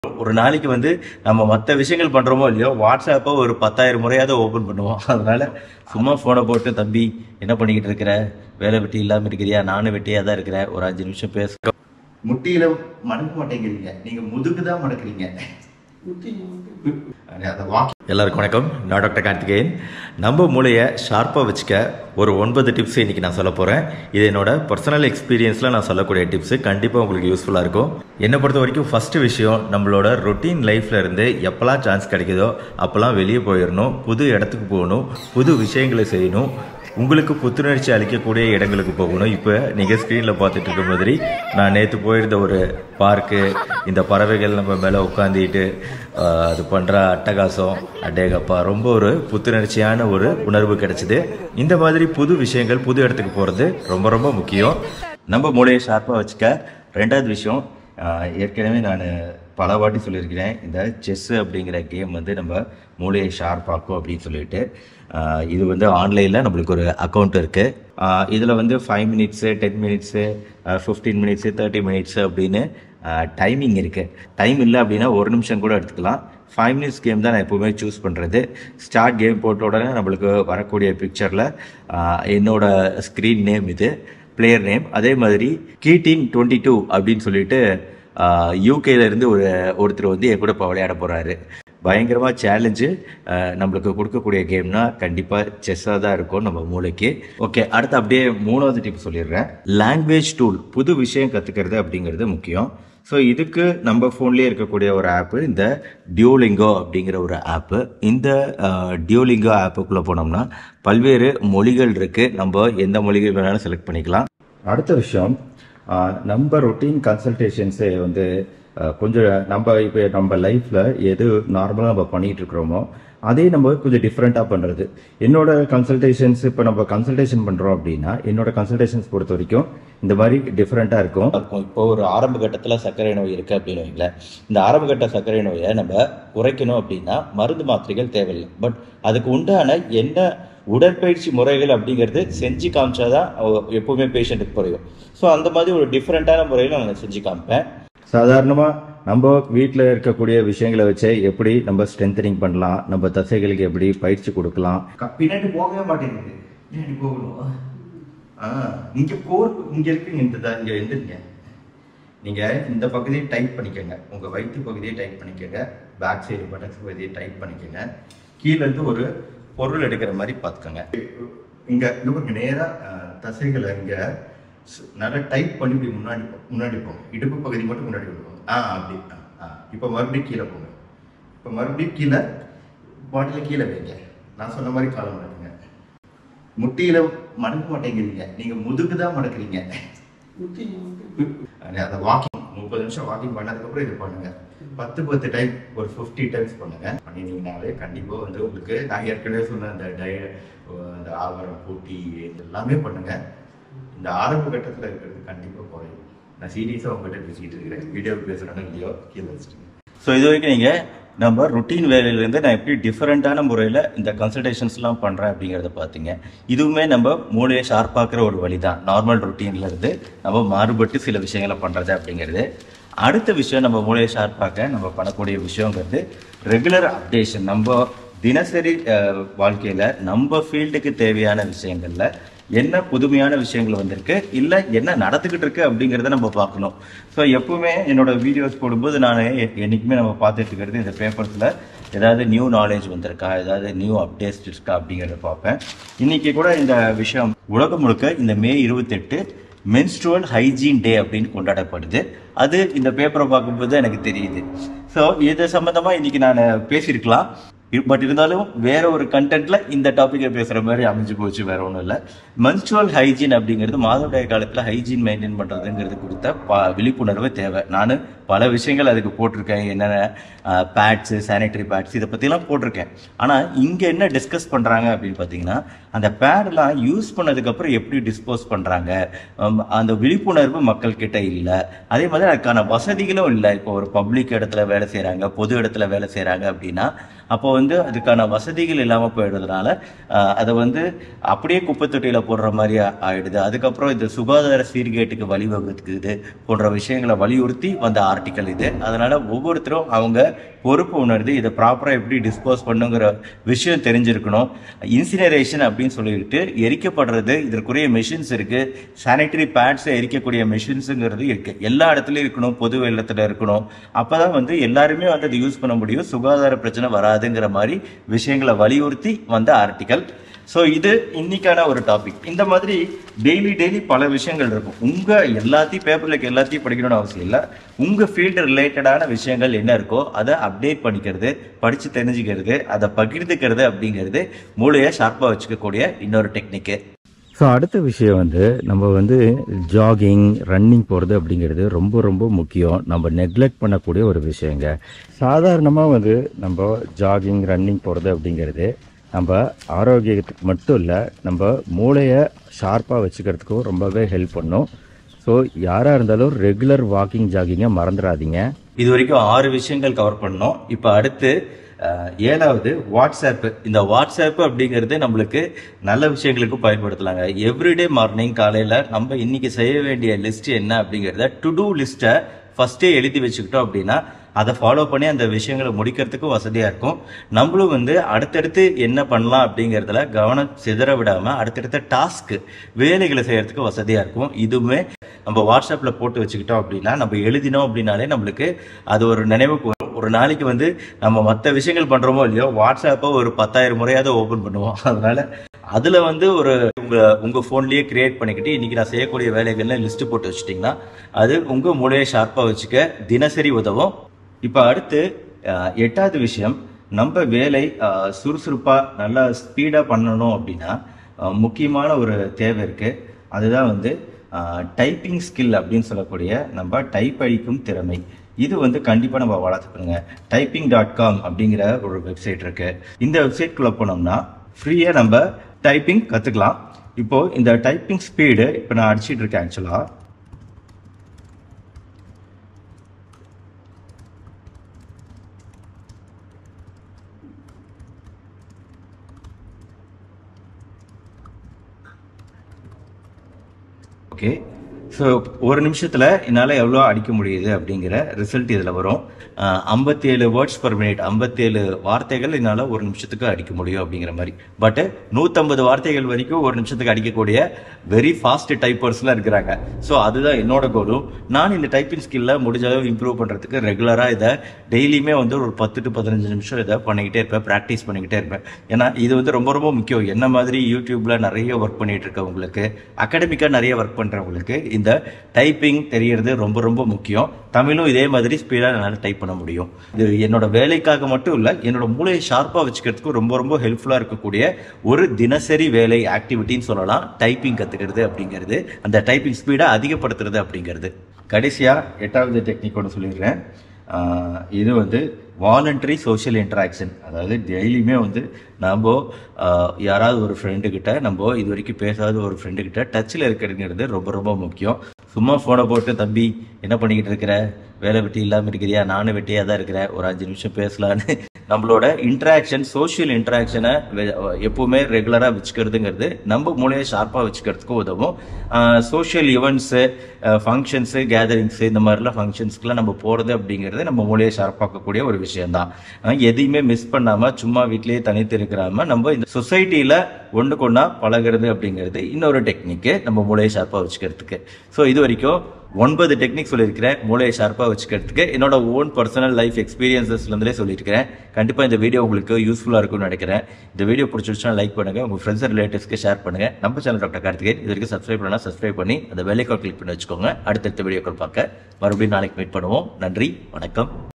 ஒரு நாளைக்கு வந்து நம்ம மற்ற விஷயங்கள் பண்றோமோ இல்லையோ வாட்ஸ்அப்பை ஒரு பத்தாயிரம் முறையாவது ஓபன் பண்ணுவோம் அதனால சும்மா போனை போட்டு தம்பி என்ன பண்ணிக்கிட்டு இருக்கிற வேலை வெட்டி இல்லாம இருக்கிறியா நானும் வெட்டியா தான் இருக்கிறேன் ஒரு அஞ்சு நிமிஷம் பேச முட்டியில மடக்க மாட்டேங்கிறீங்க நீங்க முதுகு தான் மடக்குறீங்க எல்லாருக்கும் வணக்கம் நான் டாக்டர் கார்த்திகேயன் நம்ம மூளையை ஷார்ப்பாக வச்சுக்க ஒரு ஒன்பது டிப்ஸ் இன்னைக்கு நான் சொல்ல போகிறேன் இது என்னோட பர்சனல் எக்ஸ்பீரியன்ஸில் நான் சொல்லக்கூடிய டிப்ஸ் கண்டிப்பாக உங்களுக்கு யூஸ்ஃபுல்லாக இருக்கும் என்னை பொறுத்த வரைக்கும் ஃபஸ்ட்டு விஷயம் நம்மளோட ரொட்டீன் லைஃப்ல இருந்து எப்போல்லாம் சான்ஸ் கிடைக்குதோ அப்போல்லாம் வெளியே போயிடணும் புது இடத்துக்கு போகணும் புது விஷயங்களை செய்யணும் உங்களுக்கு புத்துணர்ச்சி அளிக்கக்கூடிய இடங்களுக்கு போகணும் இப்போ நீங்கள் ஸ்க்ரீனில் பார்த்துட்டு இருக்க மாதிரி நான் நேற்று போயிருந்த ஒரு பார்க்கு இந்த பறவைகள் நம்ம மேலே உட்காந்துட்டு அது பண்ணுற அட்டகாசம் அடேகப்பா ரொம்ப ஒரு புத்துணர்ச்சியான ஒரு உணர்வு கிடைச்சிது இந்த மாதிரி புது விஷயங்கள் புது இடத்துக்கு போகிறது ரொம்ப ரொம்ப முக்கியம் நம்ம மூளையை ஷார்ப்பாக வச்சுக்க ரெண்டாவது விஷயம் ஆஹ் ஏற்கனவே நான் பல வாட்டி சொல்லியிருக்கிறேன் இந்த செஸ்ஸு அப்படிங்கிற கேம் வந்து நம்ம மூளையை ஷார்ப்பாக்கும் அப்படின்னு சொல்லிட்டு ஆஹ் இது வந்து ஆன்லைனில் நம்மளுக்கு ஒரு அக்கௌண்ட் இருக்குது இதில் வந்து five minutes ten minutes fifteen minutes thirty minutes அப்படின்னு டைமிங் இருக்குது டைம் இல்லை அப்படின்னா ஒரு நிமிஷம் கூட எடுத்துக்கலாம் ஃபைவ் மினிட்ஸ் கேம் தான் நான் எப்போவுமே சூஸ் பண்ணுறது ஸ்டார்ட் கேம் போட்ட உடனே நம்மளுக்கு வரக்கூடிய பிக்சரில் என்னோட ஸ்க்ரீன் நேம் இது பிளேயர் நேம் அதே மாதிரி கீட்டின் டுவெண்ட்டி டூ அப்படின்னு சொல்லிட்டு யூகேல இருந்து ஒரு ஒருத்தர் வந்து என் கூட இப்போ விளையாட போறாரு பயங்கரமா சேலஞ்சு நம்மளுக்கு கொடுக்கக்கூடிய கேம்னா கண்டிப்பா செஸ்ஸாக தான் இருக்கும் நம்ம மூளைக்கு ஓகே அடுத்து அப்படியே மூணாவது டிப் சொல்லிடுறேன் லாங்குவேஜ் டூல் புது விஷயம் கத்துக்கிறது அப்படிங்கிறது முக்கியம் ஸோ இதுக்கு நம்ம ஃபோன்லேயே இருக்கக்கூடிய ஒரு ஆப்பு இந்த டியோலிங்கோ அப்படிங்கிற ஒரு ஆப்பு இந்த டியோலிங்கோ ஆப்புக்குள்ளே போனோம்னா பல்வேறு மொழிகள் இருக்குது நம்ம எந்த மொழிகள் வேணாலும் செலக்ட் பண்ணிக்கலாம் அடுத்த விஷயம் ஆஹ் நம்ம ரொட்டீன் கன்சல்டேஷன்ஸே வந்து ஆஹ் கொஞ்சம் நம்ம இப்போ நம்ம லைஃப்பில் எது நார்மலாக நம்ம பண்ணிட்டு இருக்கிறோமோ அதே நம்ம கொஞ்சம் டிஃப்ரெண்ட்டாக பண்ணுறது என்னோட கன்சல்டேஷன்ஸ் இப்போ நம்ம கன்சல்டேஷன் பண்ணுறோம் அப்படின்னா என்னோட கன்சல்டேஷன்ஸ் பொறுத்த வரைக்கும் இந்த மாதிரி டிஃப்ரெண்ட்டாக இருக்கும் இப்போ ஒரு ஆரம்ப கட்டத்தில் சர்க்கரை நோய் இருக்குது அப்படின்னு வைங்களேன் இந்த ஆரம்ப கட்ட சர்க்கரை நோயை நம்ம குறைக்கணும் அப்படின்னா மருந்து மாத்திரைகள் தேவையில்லை பட் அதுக்கு உண்டான என்ன உடற்பயிற்சி முறைகள் அப்படிங்கிறது செஞ்சு காமிச்சாதான் அவ- எப்பவுமே பேஷண்ட்டுக்கு குறையும் ஸோ அந்த மாதிரி ஒரு டிஃப்ரெண்ட்டான முறையில் நான் செஞ்சு காமிப்பேன் சாதாரணமாக நம்ம வீட்டில் இருக்கக்கூடிய விஷயங்களை வச்சு எப்படி நம்ம ஸ்ட்ரென்தனிங் பண்ணலாம் நம்ம தசைகளுக்கு எப்படி பயிற்சி கொடுக்கலாம் பின்னாடி போகவே மாட்டேங்குது பின்னாடி போகணும் ஆ நீங்க கோர் இங்க இருக்குங்க இந்த தான் இங்க எந்திரிங்க நீங்க இந்த பகுதியை டைப் பண்ணிக்கோங்க உங்க வயிற்று பகுதியை டைப் பண்ணிக்கோங்க பேக் சைடு பட்டக்ஸ் பகுதியை டைப் பண்ணிக்கோங்க கீழ இருந்து ஒரு பொருள் எடுக்கிற மாதிரி பார்த்துக்கோங்க இங்க இங்க பாருங்க நேரா அஹ், தசைகளை இங்க ஸ்- நல்லா டைப் பண்ணி இப்படி முன்னாடி போ- முன்னாடி போங்க இடுப்பு பகுதி மட்டும் முன்னாடி கொண்டு போங்க ஆ அப்படி ஆ, ஆ இப்போ மறுபடியும் கீழே போங்க இப்போ மறுபடியும் கீழே பாட்டில கீழே வைங்க நான் சொன்ன மாதிரி காலம் நடக்குங்க முட்டியில மடக்க மாட்டேங்கிறீங்க நீங்க முதுகு தான் மடக்குறீங்க அந்த வாக்கிங் முப்பது நிமிஷம் வாக்கிங் பண்ணதுக்கப்புறம் இது பண்ணுங்க பத்து பத்து டைம் ஒரு ஃபிஃப்டி டைம்ஸ் பண்ணுங்க பண்ணினீங்கனாலே கண்டிப்பா வந்து உங்களுக்கு நான் ஏற்கனவே சொன்ன அந்த டய அந்த ஆவரம் போட்டி இது எல்லாமே பண்ணுங்க இந்த ஆரம்ப கட்டத்துல இருக்கிறது கண்டிப்பா குறையும் நான் சீரியஸாக உங்ககிட்ட பேசிக்கிட்டு இருக்கிறேன் வீடியோ பேசுறேன்னு இல்லையோ கீழே வச்சுருங்க ஸோ இது வரைக்கும் நீங்கள் நம்ம ருட்டீன் வேலையிலேருந்து நான் எப்படி டிஃப்ரெண்ட்டான முறையில் இந்த கன்சல்டேஷன்ஸ்லாம் பண்ணுறேன் அப்படிங்கிறத பார்த்தீங்க இதுவுமே நம்ம மூளையை ஷார்ப்பாக்குற ஒரு வழி தான் நார்மல் ருட்டீன்ல இருந்து நம்ம மாறுபட்டு சில விஷயங்களை பண்ணுறது அப்படிங்கிறது அடுத்த விஷயம் நம்ம மூளையை ஷார்ப்பாக்க நம்ம பண்ணக்கூடிய விஷயங்கிறது ரெகுலர் அப்டேஷன் நம்ம தினசரி அஹ், வாழ்க்கையில நம்ம ஃபீல்டுக்கு தேவையான விஷயங்கள்ல என்ன புதுமையான விஷயங்கள் வந்திருக்கு இல்லை என்ன நடந்துக்கிட்டு இருக்கு அப்படிங்கிறத நம்ம பார்க்கணும் ஸோ எப்பவுமே என்னோட வீடியோஸ் போடும்போது நான் எ- என்னைக்குமே நம்ம பார்த்துட்டு இருக்கிறது இந்த பேப்பர்ஸில் ஏதாவது நியூ நாலேஜ் வந்திருக்கா ஏதாவது நியூ அப்டேட்ஸ் இருக்கா அப்படிங்கிறத பார்ப்பேன் இன்னைக்கு கூட இந்த விஷயம் உலகம் முழுக்க இந்த மே இருபத்தெட்டு மென்ஸ்ட்ருவல் ஹைஜீன் டே அப்படின்னு கொண்டாடப்படுது அது இந்த பேப்பரை பார்க்கும்போது எனக்கு தெரியுது ஸோ இது சம்பந்தமா இன்னைக்கு நான் பேசியிருக்கலாம் பட் இருந்தாலும் வேற ஒரு கண்டென்ட்ல இந்த டாபிக்கை பேசுற மாதிரி அமைஞ்சு போச்சு வேற ஒன்றும் இல்லை menstrual ஹைஜீன் அப்படிங்கிறது மாதவிடாய் காலத்துல ஹைஜீன் மெயின்டைன் பண்றதுங்கிறது குறித்த ப- விழிப்புணர்வு தேவை நான் பல விஷயங்கள் அதுக்கு போட்டிருக்கேன் என்னென்ன பேட்ஸ் சானிட்டரி பேட்ஸ் இதை பற்றிலாம் போட்டிருக்கேன் ஆனால் இங்கே என்ன டிஸ்கஸ் பண்ணுறாங்க அப்படின்னு பார்த்தீங்கன்னா அந்த பேடெல்லாம் யூஸ் பண்ணதுக்கப்புறம் எப்படி டிஸ்போஸ் பண்ணுறாங்க அந்த விழிப்புணர்வு மக்கள் கிட்ட இல்லை அதே மாதிரி அதுக்கான வசதிகளும் இல்லை இப்போ ஒரு பப்ளிக் இடத்துல வேலை செய்கிறாங்க பொது இடத்துல வேலை செய்கிறாங்க அப்படின்னா அப்போ வந்து அதுக்கான வசதிகள் இல்லாமல் போயிடுறதுனால ஆஹ், அதை வந்து அப்படியே குப்பை தொட்டியில் போடுற மாதிரி ஆ- ஆயிடுது அதுக்கப்புறம் இந்த சுகாதார சீர்கேட்டுக்கு வழிவகுக்குது போன்ற விஷயங்களை வலியுறுத்தி வந்த ஆர்டிக்கல் இது அதனால ஒவ்வொருத்தரும் அவங்க பொறுப்பு உணர்ந்து இதை ப்ராப்பராக எப்படி டிஸ்போஸ் பண்ணுங்கிற விஷயம் தெரிஞ்சிருக்கணும் இன்சினரேஷன் அப்படின்னு சொல்லிட்டு எரிக்கப்படுறது இதற்குரிய மெஷின்ஸ் இருக்கு சானிட்டரி பேட்ஸை எரிக்கக்கூடிய மெஷின்ஸுங்கிறது இருக்கு எல்லா இடத்துலையும் இருக்கணும் பொது வெள்ளத்தில் இருக்கணும் அப்பதான் வந்து எல்லாருமே வந்து அதை யூஸ் பண்ண முடியும் சுகாதார பிரச்சனை வராதுங்கிற மாதிரி விஷயங்களை வலியுறுத்தி வந்த ஆர்டிக்கல் ஸோ இது இன்னைக்கான ஒரு டாபிக் இந்த மாதிரி டெய்லி டெய்லி பல விஷயங்கள் இருக்கும் உங்க எல்லாத்தையும் பேப்பர்ல எல்லாத்தையும் படிக்கணும்னு அவசியம் இல்லை உங்க ஃபீல்டு ரிலேட்டடான விஷயங்கள் என்ன இருக்கோ அதை அப்டேட் பண்ணிக்கிறது படிச்சு தெரிஞ்சுக்கிறது அதை பகிர்ந்துக்கிறது அப்படிங்கிறது மூளையை ஷார்ப்பா வச்சுக்கக்கூடிய இன்னொரு டெக்னிக்கு ஸோ அடுத்த விஷயம் வந்து நம்ம வந்து ஜாகிங் ரன்னிங் போகிறது அப்படிங்கிறது ரொம்ப ரொம்ப முக்கியம் நம்ம நெக்லெக்ட் பண்ணக்கூடிய ஒரு விஷயங்க சாதாரணமாக வந்து நம்ம ஜாகிங் ரன்னிங் போகிறது அப்படிங்கிறது நம்ம ஆரோக்கியத்துக்கு மட்டும் இல்லை நம்ம மூளையை ஷார்ப்பாக வச்சுக்கிறதுக்கும் ரொம்பவே ஹெல்ப் பண்ணும் ஸோ யாராக இருந்தாலும் ரெகுலர் வாக்கிங் ஜாகிங்கை மறந்துடாதீங்க இது வரைக்கும் ஆறு விஷயங்கள் கவர் பண்ணோம் இப்போ அடுத்து அஹ், ஏழாவது வாட்ஸ்அப் இந்த வாட்ஸ்அப் அப்படிங்கிறது நம்மளுக்கு நல்ல விஷயங்களுக்கு பயன்படுத்தலாங்க எவ்ரிடே மார்னிங் காலையில் நம்ம இன்னைக்கு செய்ய வேண்டிய லிஸ்ட் என்ன அப்படிங்கிறத டு டூ லிஸ்ட்டை ஃபர்ஸ்டே எழுதி வச்சுக்கிட்டோம் அப்படின்னா அதை ஃபாலோ பண்ணி அந்த விஷயங்களை முடிக்கிறதுக்கும் வசதியாக இருக்கும் நம்மளும் வந்து அடுத்தடுத்து என்ன பண்ணலாம் அப்படிங்கிறதுல கவனம் சிதற விடாமல் அடுத்தடுத்த டாஸ்க்கு வேலைகளை செய்யறதுக்கு வசதியாக இருக்கும் இதுவுமே நம்ம வாட்ஸ்அப்பில் போட்டு வச்சுக்கிட்டோம் அப்படின்னா நம்ம எழுதினோம் அப்படின்னாலே நம்மளுக்கு அது ஒரு நினைவுக்கு வரும் ஒரு நாளைக்கு வந்து நம்ம மற்ற விஷயங்கள் பண்ணுறோமோ இல்லையோ வாட்ஸ்அப்பை ஒரு பத்தாயிரம் முறையாவது ஓப்பன் பண்ணுவோம் அதனால அதுல வந்து ஒரு உங்க உங்க போன்லயே கிரியேட் பண்ணிக்கிட்டு இன்னைக்கு நான் செய்யக்கூடிய வேலைகள்ல லிஸ்ட் போட்டு வச்சுட்டீங்கன்னா அது உங்க மூளையை ஷார்ப்பா வச்சுக்க தினசரி உதவும் இப்போ அடுத்து அஹ், எட்டாவது விஷயம் நம்ம வேலை அஹ், சுறுசுறுப்பா நல்லா ஸ்பீடா பண்ணணும் அப்படின்னா அஹ், முக்கியமான ஒரு தேவை இருக்கு அதுதான் வந்து டைப்பிங் ஸ்கில் அப்படின்னு சொல்லக்கூடிய நம்ம டைப் அடிக்கும் திறமை இது வந்து கண்டிப்பாக நம்ம வளர்த்துக்கணுங்க டைப்பிங் டாட் காம் அப்படிங்கிற ஒரு வெப்சைட் இருக்கு இந்த வெப்சைட்குள்ளே போனோம்னா ஃப்ரீயாக நம்ம டைப்பிங் கற்றுக்கலாம் இப்போ இந்த டைப்பிங் ஸ்பீடு இப்போ நான் அடிச்சிட்டு இருக்கேன் ஆக்சுவலாக ஓகே ஸோ ஒரு நிமிஷத்தில் என்னால் எவ்வளோ அடிக்க முடியுது அப்படிங்கிற ரிசல்ட் இதில் வரும் ஐம்பத்தி ஏழு வேர்ட்ஸ் பர் மினிட் ஐம்பத்தேழு வார்த்தைகள் என்னால் ஒரு நிமிஷத்துக்கு அடிக்க முடியும் அப்படிங்கிற மாதிரி பட் நூற்றம்பது வார்த்தைகள் வரைக்கும் ஒரு நிமிஷத்துக்கு அடிக்கக்கூடிய வெரி ஃபாஸ்ட் டைப்பர்ஸ்லாம் இருக்கிறாங்க ஸோ அதுதான் என்னோட கோலும் நான் இந்த டைப்பிங் ஸ்கில்ல முடிஞ்ச அளவு இம்ப்ரூவ் பண்ணுறதுக்கு ரெகுலராக இதை டெய்லியுமே வந்து ஒரு பத்து டு பதினஞ்சு நிமிஷம் இதை பண்ணிக்கிட்டே இருப்பேன் ப்ராக்டிஸ் பண்ணிக்கிட்டே இருப்பேன் ஏன்னா இது வந்து ரொம்ப ரொம்ப முக்கியம் என்ன மாதிரி யூடியூப்ல நிறைய ஒர்க் பண்ணிட்டு இருக்கவங்களுக்கு அகாடமிக்காக நிறைய ஒர்க் பண்றவங்களுக்கு இந்த டைப்பிங் தெரியறது ரொம்ப ரொம்ப முக்கியம் தமிழும் இதே மாதிரி ஸ்பீடாக என்னால் டைப் பண்ண முடியும் இது என்னோட வேலைக்காக மட்டும் இல்லை என்னோட மூளையை ஷார்ப்பாக வச்சுக்கிறதுக்கு ரொம்ப ரொம்ப ஹெல்ப்ஃபுல்லாக இருக்கக்கூடிய ஒரு தினசரி வேலை ஆக்டிவிட்டின்னு சொல்லலாம் டைப்பிங் கற்றுக்கிறது அப்படிங்கிறது அந்த டைப்பிங் ஸ்பீடை அதிகப்படுத்துறது அப்படிங்கிறது கடைசியாக எட்டாவது டெக்னிக் ஒன்று சொல்லிடுறேன் ஆஹ் இது வந்து வாலண்டரி சோஷியல் இன்ட்ராக்ஷன் அதாவது டெய்லியுமே வந்து நம்ம ஆஹ் யாராவது ஒரு ஃப்ரெண்டு கிட்ட நம்ம இது வரைக்கும் பேசாத ஒரு ஃப்ரெண்டு கிட்ட டச்சில் இருக்கிறதுங்கிறது ரொம்ப ரொம்ப முக்கியம் சும்மா ஃபோனை போட்டு தம்பி என்ன பண்ணிக்கிட்டு இருக்கிற வேலை வெட்டி இல்லாமல் இருக்கிறியா நானும் வெட்டியாக தான் இருக்கிறேன் ஒரு அஞ்சு நிமிஷம் பேசலான்னு நம்மளோட இன்ட்ராக்ஷன் சோஷியல் இன்ட்ராக்ஷனை எப்பவுமே ரெகுலராக வச்சுக்கிறதுங்கிறது நம்ம மூளையை ஷார்ப்பாக வச்சுக்கிறதுக்கும் உதவும் சோஷியல் ஈவெண்ட்ஸு ஃபங்க்ஷன்ஸு கேதரிங்ஸு இந்த மாதிரிலாம் ஃபங்க்ஷன்ஸ்க்குலாம் நம்ம போகிறது அப்படிங்கிறது நம்ம மூளையை ஷார்ப்பாக்கக்கூடிய ஒரு விஷயம்தான் அஹ் எதையுமே மிஸ் பண்ணாமல் சும்மா வீட்டிலேயே தனித்து இருக்கிறாம நம்ம இந்த சொசைட்டியில் ஒன்றுக்கு ஒன்றா பழகிறது அப்படிங்கிறது இன்னொரு டெக்னிக்கு நம்ம மூளையை ஷார்ப்பாக வச்சுக்கிறதுக்கு ஸோ இது வரைக்கும் ஒன்பது டெக்னிக் சொல்லியிருக்கிறேன் மூளையை ஷார்ப்பாக வச்சுக்கிறதுக்கு என்னோட ஓன் பர்சனல் லைஃப் எக்ஸ்பீரியன்சஸ்லேருந்தே சொல்லியிருக்கிறேன் கண்டிப்பாக இந்த வீடியோ உங்களுக்கு யூஸ்ஃபுல்லாக இருக்கும்னு நினைக்கிறேன் இந்த வீடியோ பிடிச்சிருச்சுன்னா லைக் பண்ணுங்கள் உங்கள் ஃப்ரெண்ட்ஸ் ரிலேட்டிவ்ஸ்க்கு ஷேர் பண்ணுங்கள் நம்ம சேனல் டாக்டர் கார்த்திகேயன் இது வரைக்கும் சப்ஸ்கிரைப் பண்ணால் சப்ஸ்கிரைப் பண்ணி அந்த பெல்லைக்கான் கிளிக் பண்ணி வச்சுக்கோங்க அடுத்தடுத்த வீடியோக்கள் பார்க்க மறுபடியும் நாளைக்கு மீட் பண்ணுவோம் நன்றி வணக்கம்